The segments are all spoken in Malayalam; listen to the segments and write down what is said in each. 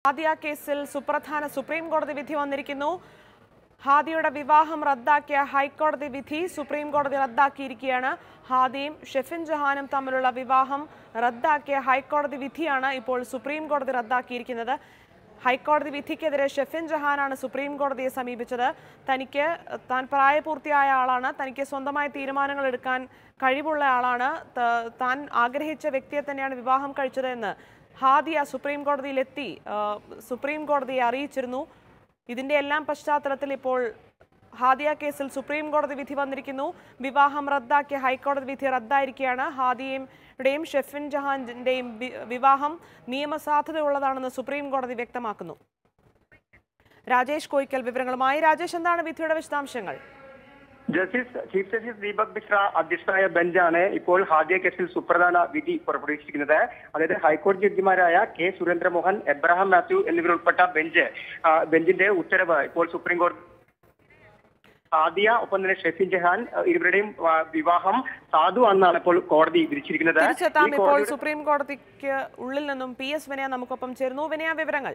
ഹാദിയ കേസിൽ സുപ്രധാന സുപ്രീം കോടതി വിധി വന്നിരിക്കുന്നു ഹാദിയുടെ വിവാഹം റദ്ദാക്കിയ ഹൈക്കോടതി വിധി സുപ്രീം കോടതി റദ്ദാക്കിയിരിക്കുകയാണ് ഹാദിയും ഷെഫിൻ ജഹാനും തമ്മിലുള്ള വിവാഹം റദ്ദാക്കിയ ഹൈക്കോടതി വിധിയാണ് ഇപ്പോൾ സുപ്രീം കോടതി റദ്ദാക്കിയിരിക്കുന്നത് ഹൈക്കോടതി വിധിക്കെതിരെ ഷെഫിൻ ജഹാനാണ് സുപ്രീം കോടതിയെ സമീപിച്ചത് തനിക്ക് താൻ പ്രായപൂർത്തിയായ ആളാണ് തനിക്ക് സ്വന്തമായി തീരുമാനങ്ങൾ എടുക്കാൻ കഴിവുള്ള ആളാണ് ത- താൻ ആഗ്രഹിച്ച വ്യക്തിയെ തന്നെയാണ് വിവാഹം കഴിച്ചത് എന്ന് ഹാദിയ സുപ്രീം കോടതിയിലെത്തി ആ, സുപ്രീം കോടതിയെ അറിയിച്ചിരുന്നു ഇതിന്റെ എല്ലാം പശ്ചാത്തലത്തിൽ ഇപ്പോൾ ഹാദിയ കേസിൽ സുപ്രീം കോടതി വിധി വന്നിരിക്കുന്നു വിവാഹം റദ്ദാക്കിയ ഹൈക്കോടതി വിധി റദ്ദായിരിക്കുകയാണ് ഹാദിയയുടെയും ഷെഫിൻ ജഹാന്റെയും വി- വിവാഹം നിയമസാധുതയുള്ളതാണെന്ന് സുപ്രീം കോടതി വ്യക്തമാക്കുന്നു രാജേഷ് കോയിക്കൽ വിവരങ്ങളുമായി രാജേഷ് എന്താണ് വിധിയുടെ വിശദാംശങ്ങൾ justice chief justice Deepak Misra അധ്യക്ഷനായ ബെഞ്ചാണ് ഇപ്പോൾ ഹാദിയ കേസിൽ സുപ്രധാന വിധി പുറപ്പെടുവിച്ചിരിക്കുന്നത് അതായത് ഹൈക്കോടതി ജഡ്ജിമാരായ കെ സുരേന്ദ്രമോഹൻ എബ്രഹാം മാത്യു എന്നിവരുൾപ്പെട്ട ബെഞ്ച് ആ, ബെഞ്ചിന്റെ ഉത്തരവ് ഇപ്പോൾ സുപ്രീം കോടതി ഹാദിയ ഒപ്പം തന്നെ ഷെഫിൻ ജഹാൻ ആ, ഇരുവരുടെയും ആ, വിവാഹം സാധു എന്നാണ് ഇപ്പോൾ കോടതി വിധിച്ചിരിക്കുന്നത് തിരിച്ചെത്താം ഈ ഇപ്പോൾ കോടതിയുടെ- സുപ്രീം കോടതിക്ക് ഉള്ളിൽ നിന്നും പി എസ് വിനയ നമുക്കൊപ്പം ചേർന്നു വിനയ വിവരങ്ങൾ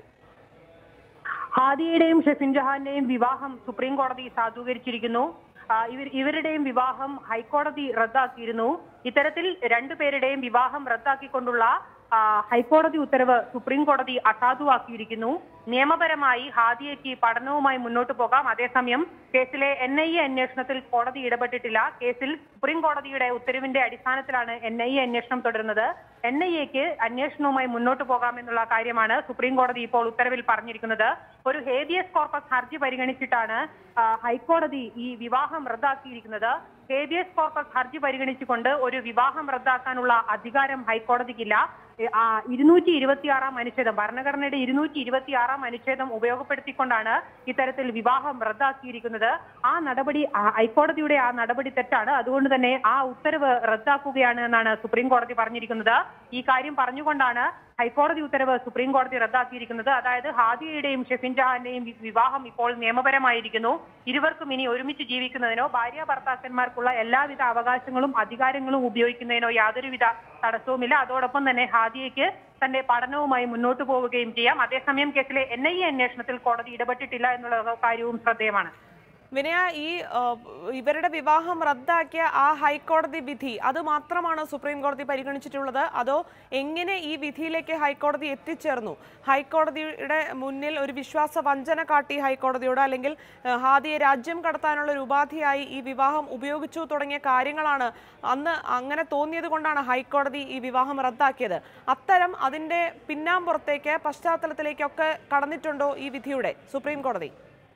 ഹാദിയുടെയും ഷെഫിൻ ജഹാന്റെയും വിവാഹം സുപ്രീം കോടതി സാധൂകരിച്ചിരിക്കുന്നു ആ, ഇവർ ഇവരുടെയും വിവാഹം ഹൈക്കോടതി റദ്ദാക്കിയിരുന്നു ഇത്തരത്തിൽ രണ്ടുപേരുടെയും വിവാഹം റദ്ദാക്കിക്കൊണ്ടുള്ള ആ, ഹൈക്കോടതി ഉത്തരവ് സുപ്രീം കോടതി അസാധുവാക്കിയിരിക്കുന്നു നിയമപരമായി ഹാദിയയ്ക്ക് പഠനവുമായി മുന്നോട്ട് പോകാം അതേസമയം കേസിലെ എൻ ഐ എ അന്വേഷണത്തിൽ കോടതി ഇടപെട്ടിട്ടില്ല കേസിൽ സുപ്രീം കോടതിയുടെ ഉത്തരവിന്റെ അടിസ്ഥാനത്തിലാണ് എൻ ഐ എ അന്വേഷണം തുടരുന്നത് എൻ ഐ എക്ക് അന്വേഷണവുമായി മുന്നോട്ട് പോകാമെന്നുള്ള കാര്യമാണ് സുപ്രീം കോടതി ഇപ്പോൾ ഉത്തരവിൽ പറഞ്ഞിരിക്കുന്നത് ഒരു ഹേബിയസ് കോർപ്പസ് ഹർജി പരിഗണിച്ചിട്ടാണ് ആ, ഹൈക്കോടതി ഈ വിവാഹം റദ്ദാക്കിയിരിക്കുന്നത് ഹേബിയസ് കോർപ്പസ് ഹർജി പരിഗണിച്ചുകൊണ്ട് ഒരു വിവാഹം റദ്ദാക്കാനുള്ള അധികാരം ഹൈക്കോടതിക്കില്ല ഏ, ആ ഇരുന്നൂറ്റി ഇരുപത്തിയാറാം അനുച്ഛേദം ഭരണഘടനയുടെ ഇരുന്നൂറ്റി ഇരുപത്തിയാറാം അനുച്ഛേദം ഉപയോഗപ്പെടുത്തിക്കൊണ്ടാണ് ഇത്തരത്തിൽ വിവാഹം റദ്ദാക്കിയിരിക്കുന്നത് ആ നടപടി ആ, ഹൈക്കോടതിയുടെ ആ നടപടി തെറ്റാണ് അതുകൊണ്ട് തന്നെ ആ ഉത്തരവ് റദ്ദാക്കുകയാണ് എന്നാണ് സുപ്രീം കോടതി പറഞ്ഞിരിക്കുന്നത് ഈ കാര്യം പറഞ്ഞുകൊണ്ടാണ് ഹൈക്കോടതി ഉത്തരവ് സുപ്രീം കോടതി റദ്ദാക്കിയിരിക്കുന്നത് അതായത് ഹാദിയയുടെയും ഷെഫിൻ ജഹാന്റെയും വി- വിവാഹം ഇപ്പോൾ നിയമപരമായിരിക്കുന്നു ഇരുവർക്കും ഇനി ഒരുമിച്ച് ജീവിക്കുന്നതിനോ ഭാര്യ ഭർത്താക്കന്മാർക്കുള്ള എല്ലാവിധ അവകാശങ്ങളും അധികാരങ്ങളും ഉപയോഗിക്കുന്നതിനോ യാതൊരുവിധ തടസ്സവുമില്ല അതോടൊപ്പം തന്നെ ഹാദിയയ്ക്ക് തന്റെ പഠനവുമായി മുന്നോട്ട് പോവുകയും ചെയ്യാം അതേസമയം കേസിലെ എൻ ഐ എ അന്വേഷണത്തിൽ കോടതി ഇടപെട്ടിട്ടില്ല എന്നുള്ള കാര്യവും ശ്രദ്ധേയമാണ് വിനയ ഈ ആ, ഇവരുടെ വിവാഹം റദ്ദാക്കിയ ആ ഹൈക്കോടതി വിധി അത് മാത്രമാണ് സുപ്രീം കോടതി പരിഗണിച്ചിട്ടുള്ളത് അതോ എങ്ങനെ ഈ വിധിയിലേക്ക് ഹൈക്കോടതി എത്തിച്ചേർന്നു ഹൈക്കോടതിയുടെ മുന്നിൽ ഒരു വിശ്വാസ വഞ്ചന കാട്ടി ഹൈക്കോടതിയോട് അല്ലെങ്കിൽ ആ, ഹാദിയെ രാജ്യം കടത്താനുള്ള ഒരു ഉപാധിയായി ഈ വിവാഹം ഉപയോഗിച്ചു തുടങ്ങിയ കാര്യങ്ങളാണ് അന്ന് അങ്ങനെ തോന്നിയത് കൊണ്ടാണ് ഹൈക്കോടതി ഈ വിവാഹം റദ്ദാക്കിയത് അത്തരം അതിന്റെ പിന്നാമ്പുറത്തേക്ക് പശ്ചാത്തലത്തിലേക്കൊക്കെ കടന്നിട്ടുണ്ടോ ഈ വിധിയുടെ സുപ്രീം കോടതി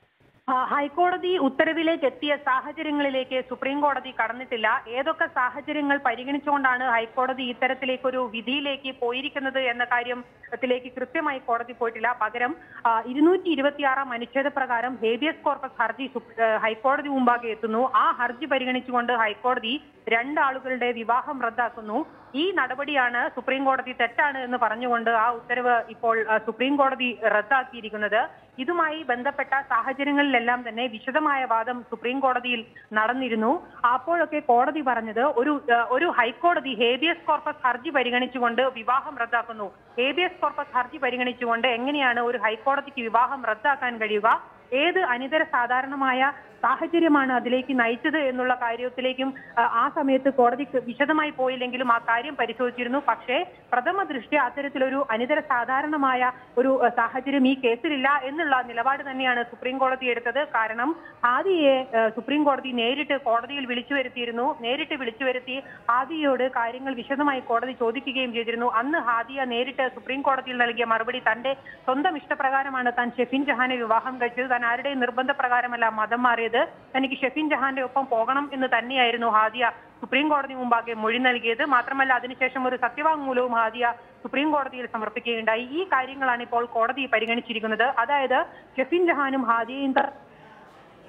ആ, ഹൈക്കോടതി ഉത്തരവിലേക്ക് എത്തിയ സാഹചര്യങ്ങളിലേക്ക് സുപ്രീം കോടതി കടന്നിട്ടില്ല ഏതൊക്കെ സാഹചര്യങ്ങൾ പരിഗണിച്ചുകൊണ്ടാണ് ഹൈക്കോടതി ഇത്തരത്തിലേക്കൊരു വിധിയിലേക്ക് പോയിരിക്കുന്നത് എന്ന കാര്യത്തിലേക്ക് കൃത്യമായി കോടതി പോയിട്ടില്ല പകരം ഇരുന്നൂറ്റി ഇരുപത്തിയാറാം അനുച്ഛേദ പ്രകാരം ഹേബിയസ് കോർപ്പസ് ഹർജി സുപ്- ആ, ഹൈക്കോടതി മുമ്പാകെ എത്തുന്നു ആ ഹർജി പരിഗണിച്ചുകൊണ്ട് ഹൈക്കോടതി രണ്ടാളുകളുടെ വിവാഹം റദ്ദാക്കുന്നു ഈ നടപടിയാണ് സുപ്രീം കോടതി തെറ്റാണ് എന്ന് പറഞ്ഞുകൊണ്ട് ആ ഉത്തരവ് ഇപ്പോൾ ആ, സുപ്രീം കോടതി റദ്ദാക്കിയിരിക്കുന്നത് ഇതുമായി ബന്ധപ്പെട്ട സാഹചര്യങ്ങളിലെല്ലാം തന്നെ വിശദമായ വാദം സുപ്രീം കോടതിയിൽ നടന്നിരുന്നു അപ്പോഴൊക്കെ കോടതി പറഞ്ഞത് ഒരു ആ, ഒരു ഹൈക്കോടതി ഹേബിയസ് കോർപ്പസ് ഹർജി പരിഗണിച്ചുകൊണ്ട് വിവാഹം റദ്ദാക്കുന്നു ഹേബിയസ് കോർപ്പസ് ഹർജി പരിഗണിച്ചുകൊണ്ട് എങ്ങനെയാണ് ഒരു ഹൈക്കോടതിക്ക് വിവാഹം റദ്ദാക്കാൻ കഴിയുക ഏത് അനിതര സാധാരണമായ സാഹചര്യമാണ് അതിലേക്ക് നയിച്ചത് എന്നുള്ള കാര്യത്തിലേക്കും ആ, ആ സമയത്ത് കോടതി വിശദമായി പോയില്ലെങ്കിലും ആ കാര്യം പരിശോധിച്ചിരുന്നു പക്ഷേ പ്രഥമ ദൃഷ്ട്യ അത്തരത്തിലൊരു അനിതര സാധാരണമായ ഒരു ആ, സാഹചര്യം ഈ കേസിലില്ല എന്നുള്ള നിലപാട് തന്നെയാണ് സുപ്രീം കോടതി എടുത്തത് കാരണം ഹാദിയെ ആ, സുപ്രീം കോടതി നേരിട്ട് കോടതിയിൽ വിളിച്ചു വരുത്തിയിരുന്നു നേരിട്ട് വിളിച്ചു വരുത്തി ഹാദിയോട് കാര്യങ്ങൾ വിശദമായി കോടതി ചോദിക്കുകയും ചെയ്തിരുന്നു അന്ന് ഹാദിയ നേരിട്ട് സുപ്രീം കോടതിയിൽ നൽകിയ മറുപടി തന്റെ സ്വന്തം ഇഷ്ടപ്രകാരമാണ് താൻ ഷെഫിൻ ജഹാനെ വിവാഹം കഴിച്ചത് താൻ ആരുടെയും നിർബന്ധ പ്രകാരമല്ല മതം മാറിയത് തനിക്ക് ഷെഫിൻ ജഹാന്റെ ഒപ്പം പോകണം എന്ന് തന്നെയായിരുന്നു ഹാദിയ സുപ്രീം കോടതി മുമ്പാകെ മൊഴി നൽകിയത് മാത്രമല്ല അതിനുശേഷം ഒരു സത്യവാങ്മൂലവും ഹാദിയ സുപ്രീം കോടതിയിൽ സമർപ്പിക്കുകയുണ്ടായി ഈ കാര്യങ്ങളാണ് ഇപ്പോൾ കോടതി പരിഗണിച്ചിരിക്കുന്നത് അതായത് ഷെഫിൻ ജഹാനും ഹാദിയയും ത-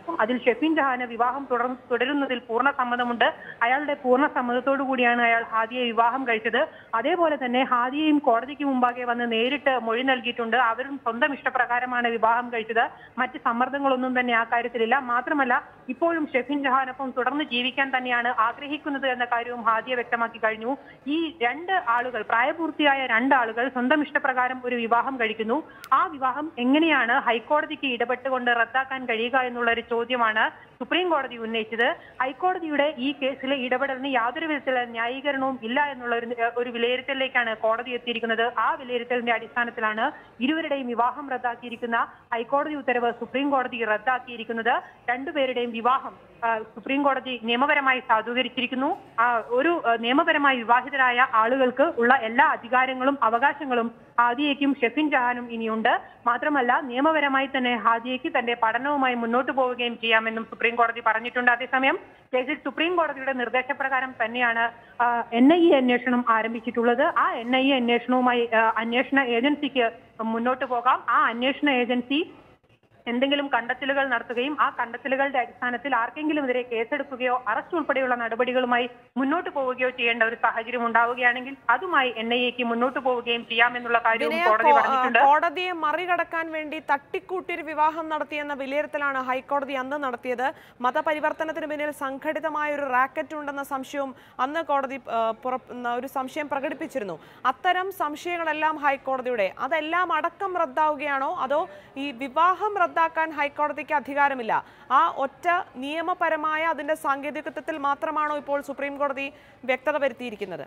വിവാഹം അതിൽ ഷെഫിൻ ജഹാന് വിവാഹം തുടർ തുടരുന്നതിൽ പൂർണ്ണ സമ്മതമുണ്ട് അയാളുടെ പൂർണ്ണ സമ്മതത്തോടു കൂടിയാണ് അയാൾ ഹാദിയെ വിവാഹം കഴിച്ചത് അതേപോലെ തന്നെ ഹാദിയെയും കോടതിക്ക് മുമ്പാകെ വന്ന് നേരിട്ട് മൊഴി നൽകിയിട്ടുണ്ട് അവരും സ്വന്തം ഇഷ്ടപ്രകാരമാണ് വിവാഹം കഴിച്ചത് മറ്റ് സമ്മർദ്ദങ്ങളൊന്നും തന്നെ ആ കാര്യത്തിലില്ല മാത്രമല്ല ഇപ്പോഴും ഷെഫിൻ ജഹാനൊപ്പം തുടർന്ന് ജീവിക്കാൻ തന്നെയാണ് ആഗ്രഹിക്കുന്നത് എന്ന കാര്യവും ഹാദിയ വ്യക്തമാക്കി കഴിഞ്ഞു ഈ രണ്ട് ആളുകൾ പ്രായപൂർത്തിയായ രണ്ട് ആളുകൾ സ്വന്തം ഇഷ്ടപ്രകാരം ഒരു വിവാഹം കഴിക്കുന്നു ആ വിവാഹം എങ്ങനെയാണ് ഹൈക്കോടതിക്ക് ഇടപെട്ടുകൊണ്ട് റദ്ദാക്കാൻ കഴിയുക എന്നുള്ള ഒരു ചോദ്യമാണ് സുപ്രീം കോടതി ഉന്നയിച്ചത് ഹൈക്കോടതിയുടെ ഈ കേസിലെ ഇടപെടലിന് യാതൊരു വിധത്തിലുള്ള ന്യായീകരണവും ഇല്ല എന്നുള്ള ഒരു ഒരു വിലയിരുത്തലിലേക്കാണ് കോടതി എത്തിയിരിക്കുന്നത് ആ വിലയിരുത്തലിന്റെ അടിസ്ഥാനത്തിലാണ് ഇരുവരുടെയും വിവാഹം റദ്ദാക്കിയിരിക്കുന്ന ഹൈക്കോടതി ഉത്തരവ് സുപ്രീം കോടതി റദ്ദാക്കിയിരിക്കുന്നത് രണ്ടുപേരുടെയും വിവാഹം ആ, സുപ്രീം കോടതി നിയമപരമായി സാധൂകരിച്ചിരിക്കുന്നു ആ, ഒരു ആ, നിയമപരമായി വിവാഹിതരായ ആളുകൾക്ക് ഉള്ള എല്ലാ അധികാരങ്ങളും അവകാശങ്ങളും ഹാദിയയ്ക്കും ഷെഫിൻ ജഹാനും ഇനിയുണ്ട് മാത്രമല്ല നിയമപരമായി തന്നെ ഹാദിയയ്ക്ക് തന്റെ പഠനവുമായി മുന്നോട്ട് പോവുകയും ചെയ്യാമെന്നും സുപ്രീം കോടതി പറഞ്ഞിട്ടുണ്ട് അതേസമയം കേസിൽ സുപ്രീം കോടതിയുടെ നിർദ്ദേശപ്രകാരം തന്നെയാണ് എൻ ഐ എ അന്വേഷണം ആരംഭിച്ചിട്ടുള്ളത് ആ എൻ ഐ എ അന്വേഷണവുമായി ആ, അന്വേഷണ ഏജൻസിക്ക് മുന്നോട്ട് പോകാം ആ അന്വേഷണ ഏജൻസി എന്തെങ്കിലും കണ്ടെത്തലുകൾ നടത്തുകയും ആ കണ്ടെത്തലുകളുടെ അടിസ്ഥാനത്തിൽ ആർക്കെങ്കിലും എതിരെ കേസെടുക്കുകയോ അറസ്റ്റ് ഉൾപ്പെടെയുള്ള നടപടികളുമായി മുന്നോട്ട് പോവുകയോ ചെയ്യേണ്ട ഒരു സാഹചര്യം ഉണ്ടാവുകയാണെങ്കിൽ അതുമായി എൻ ഐ എക്ക് മുന്നോട്ട് പോവുകയും ചെയ്യാമെന്നുള്ള കാര്യവും വിനയ കോടതി കോ- പറഞ്ഞിട്ടുണ്ട് കോടതിയെ മറികടക്കാൻ വേണ്ടി തട്ടിക്കൂട്ടിയൊരു വിവാഹം നടത്തിയെന്ന വിലയിരുത്തലാണ് ഹൈക്കോടതി അന്ന് നടത്തിയത് മതപരിവർത്തനത്തിന് പിന്നിൽ സംഘടിതമായ ഒരു റാക്കറ്റ് ഉണ്ടെന്ന സംശയവും അന്ന് കോടതി ആ, പുറ- ന- ഒരു സംശയം പ്രകടിപ്പിച്ചിരുന്നു അത്തരം സംശയങ്ങളെല്ലാം ഹൈക്കോടതിയുടെ അതെല്ലാം അടക്കം റദ്ദാവുകയാണോ അതോ ഈ വിവാഹം റദ്ദാക്കാൻ ഹൈക്കോടതിക്ക് അധികാരമില്ല ആ ഒറ്റ നിയമപരമായ അതിന്റെ സാങ്കേതികത്വത്തിൽ മാത്രമാണോ ഇപ്പോൾ സുപ്രീം കോടതി വ്യക്തത വരുത്തിയിരിക്കുന്നത്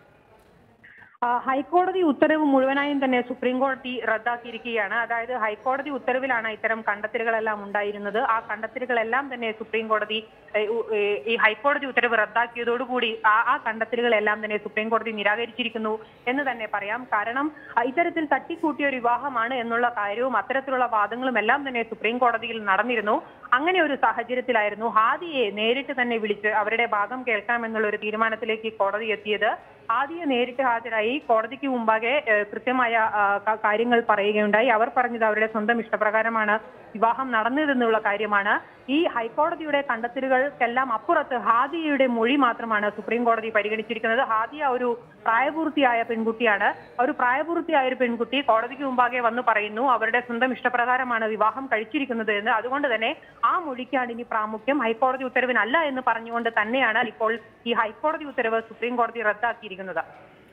ആ, ഹൈക്കോടതി ഉത്തരവ് മുഴുവനായും തന്നെ സുപ്രീം കോടതി റദ്ദാക്കിയിരിക്കുകയാണ് അതായത് ഹൈക്കോടതി ഉത്തരവിലാണ് ഇത്തരം കണ്ടെത്തലുകളെല്ലാം ഉണ്ടായിരുന്നത് ആ കണ്ടെത്തലുകളെല്ലാം തന്നെ സുപ്രീം കോടതി ഏ, ഉ- ഏ, ഈ ഹൈക്കോടതി ഉത്തരവ് റദ്ദാക്കിയതോടുകൂടി ആ ആ കണ്ടെത്തലുകളെല്ലാം തന്നെ സുപ്രീം കോടതി നിരാകരിച്ചിരിക്കുന്നു എന്ന് തന്നെ പറയാം കാരണം ആ, ഇത്തരത്തിൽ തട്ടിക്കൂട്ടിയ ഒരു വിവാഹമാണ് എന്നുള്ള കാര്യവും അത്തരത്തിലുള്ള വാദങ്ങളും എല്ലാം തന്നെ സുപ്രീം കോടതിയിൽ നടന്നിരുന്നു അങ്ങനെ ഒരു സാഹചര്യത്തിലായിരുന്നു ഹാദിയെ നേരിട്ട് തന്നെ വിളിച്ച് അവരുടെ ഭാഗം കേൾക്കാമെന്നുള്ള ഒരു തീരുമാനത്തിലേക്ക് കോടതി എത്തിയത് ഹാദിയെ നേരിട്ട് ഹാജരായി കോടതിക്ക് മുമ്പാകെ ഏഹ്, കൃത്യമായ ആ, ക- കാര്യങ്ങൾ പറയുകയുണ്ടായി അവർ പറഞ്ഞത് അവരുടെ സ്വന്തം ഇഷ്ടപ്രകാരമാണ് വിവാഹം നടന്നതെന്നുള്ള കാര്യമാണ് ഈ ഹൈക്കോടതിയുടെ കണ്ടെത്തലുകൾക്കെല്ലാം അപ്പുറത്ത് ഹാദിയയുടെ മൊഴി മാത്രമാണ് സുപ്രീം കോടതി പരിഗണിച്ചിരിക്കുന്നത് ഹാദിയ ഒരു പ്രായപൂർത്തിയായ പെൺകുട്ടിയാണ് ഒരു പ്രായപൂർത്തിയായ ഒരു പെൺകുട്ടി കോടതിക്ക് മുമ്പാകെ വന്ന് പറയുന്നു അവരുടെ സ്വന്തം ഇഷ്ടപ്രകാരമാണ് വിവാഹം കഴിച്ചിരിക്കുന്നത് എന്ന് അതുകൊണ്ട് തന്നെ ആ മൊഴിക്കാണ് ഇനി പ്രാമുഖ്യം ഹൈക്കോടതി ഉത്തരവിനല്ല എന്ന് പറഞ്ഞുകൊണ്ട് തന്നെയാണ് ഇപ്പോൾ ഈ ഹൈക്കോടതി ഉത്തരവ് സുപ്രീം കോടതി റദ്ദാക്കിയിരിക്കുന്നത്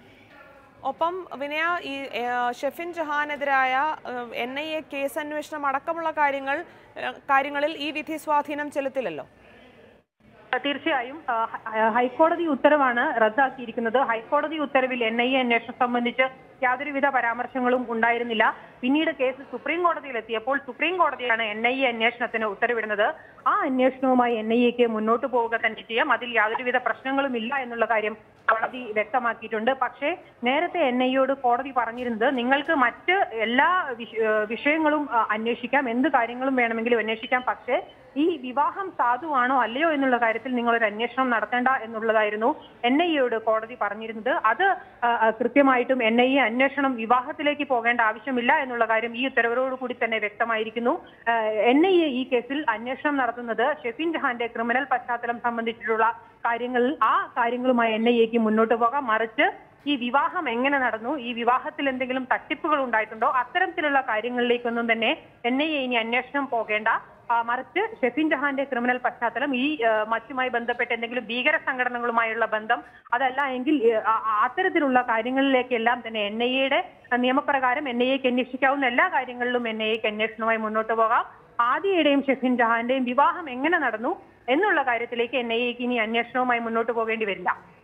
ഒപ്പം വിനയ ഈ ഏഹ്, ഷെഫിൻ ജഹാനെതിരായ എൻ ഐ എ കേസ് അന്വേഷണം അടക്കമുള്ള കാര്യങ്ങൾ ഏഹ്, കാര്യങ്ങളിൽ ഈ വിധി സ്വാധീനം ചെലുത്തില്ലല്ലോ തീർച്ചയായും ആ, ഹ- ഹൈക്കോടതി ഉത്തരവാണ് റദ്ദാക്കിയിരിക്കുന്നത് ഹൈക്കോടതി ഉത്തരവിൽ എൻ ഐ എ അന്വേഷണം സംബന്ധിച്ച് യാതൊരുവിധ പരാമർശങ്ങളും ഉണ്ടായിരുന്നില്ല പിന്നീട് കേസ് സുപ്രീം കോടതിയിൽ എത്തിയപ്പോൾ സുപ്രീം കോടതിയാണ് എൻ ഐ എ അന്വേഷണത്തിന് ഉത്തരവിടുന്നത് ആ അന്വേഷണവുമായി എൻ ഐ എക്ക് മുന്നോട്ട് പോവുക തന്നെ ചെയ്യാം അതിൽ യാതൊരുവിധ പ്രശ്നങ്ങളും ഇല്ല എന്നുള്ള കാര്യം കോടതി വ്യക്തമാക്കിയിട്ടുണ്ട് പക്ഷേ നേരത്തെ എൻ ഐയോട് കോടതി പറഞ്ഞിരുന്നത് നിങ്ങൾക്ക് മറ്റ് എല്ലാ വിഷ- ഏഹ് വിഷയങ്ങളും ആ, അന്വേഷിക്കാം എന്ത് കാര്യങ്ങളും വേണമെങ്കിലും അന്വേഷിക്കാം പക്ഷേ ഈ വിവാഹം സാധുവാണോ അല്ലയോ എന്നുള്ള കാര്യത്തിൽ നിങ്ങൾ ഒരു അന്വേഷണം നടത്തേണ്ട എന്നുള്ളതായിരുന്നു എൻ ഐ എയോട് കോടതി പറഞ്ഞിരുന്നത് അത് ആ, ആ, കൃത്യമായിട്ടും എൻ ഐ എ അന്വേഷണം വിവാഹത്തിലേക്ക് പോകേണ്ട ആവശ്യമില്ല എന്നുള്ള കാര്യം ഈ ഉത്തരവോട് കൂടി തന്നെ വ്യക്തമായിരിക്കുന്നു എൻ ഐ എ ഈ കേസിൽ അന്വേഷണം നടത്തുന്നത് ഷെഫിൻ ജഹാന്റെ ക്രിമിനൽ പശ്ചാത്തലം സംബന്ധിച്ചിട്ടുള്ള കാര്യങ്ങളിൽ ആ കാര്യങ്ങളുമായി എൻ ഐ എക്ക് മുന്നോട്ട് പോകാം മറിച്ച് ഈ വിവാഹം എങ്ങനെ നടന്നു ഈ വിവാഹത്തിൽ എന്തെങ്കിലും തട്ടിപ്പുകൾ ഉണ്ടായിട്ടുണ്ടോ അത്തരത്തിലുള്ള കാര്യങ്ങളിലേക്കൊന്നും തന്നെ എൻ ഐ എ ഇനി അന്വേഷണം പോകേണ്ട ആ, മറിച്ച് ഷെഫിൻ ജഹാന്റെ ക്രിമിനൽ പശ്ചാത്തലം ഈ ആ, മറ്റുമായി ബന്ധപ്പെട്ട് എന്തെങ്കിലും ഭീകര സംഘടനകളുമായുള്ള ബന്ധം അതല്ല എങ്കിൽ ഏ, ആ- ആ- അത്തരത്തിലുള്ള കാര്യങ്ങളിലേക്കെല്ലാം തന്നെ എൻ ഐ എയുടെ നിയമപ്രകാരം എൻ ഐ എക്ക് അന്വേഷിക്കാവുന്ന എല്ലാ കാര്യങ്ങളിലും എൻ ഐ എക്ക് അന്വേഷണവുമായി മുന്നോട്ട് പോകാം ആദിയുടെയും ഷെഫിൻ ജഹാന്റെയും വിവാഹം എങ്ങനെ നടന്നു എന്നുള്ള കാര്യത്തിലേക്ക് എൻ ഐ എക്ക് ഇനി അന്വേഷണവുമായി മുന്നോട്ട് പോകേണ്ടി വരില്ല